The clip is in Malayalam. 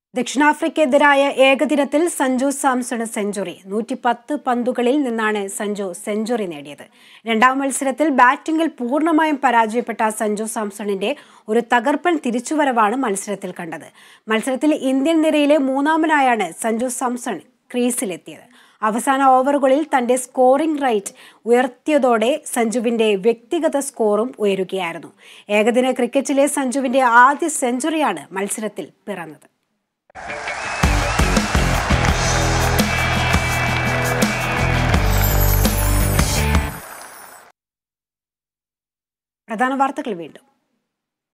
ദക്ഷിണാഫ്രിക്കെതിരായ ഏകദിനത്തിൽ സഞ്ജു സാംസണ് സെഞ്ചുറി നൂറ്റി പത്ത് പന്തുകളിൽ നിന്നാണ് സഞ്ജു സെഞ്ചുറി നേടിയത് രണ്ടാം മത്സരത്തിൽ ബാറ്റിംഗിൽ പൂർണ്ണമായും പരാജയപ്പെട്ട സഞ്ജു സാംസണിന്റെ ഒരു തകർപ്പൻ തിരിച്ചുവരവാണ് മത്സരത്തിൽ കണ്ടത് മത്സരത്തിൽ ഇന്ത്യൻ നിരയിലെ മൂന്നാമനായാണ് സഞ്ജു സാംസൺ ക്രീസിലെത്തിയത് അവസാന ഓവറുകളിൽ തന്റെ സ്കോറിംഗ് റേറ്റ് ഉയർത്തിയതോടെ സഞ്ജുവിന്റെ വ്യക്തിഗത സ്കോറും ഉയരുകയായിരുന്നു ഏകദിന ക്രിക്കറ്റിലെ സഞ്ജുവിന്റെ ആദ്യ സെഞ്ചുറിയാണ് മത്സരത്തിൽ പിറന്നത് പ്രധാന വാർത്തകൾ വീണ്ടും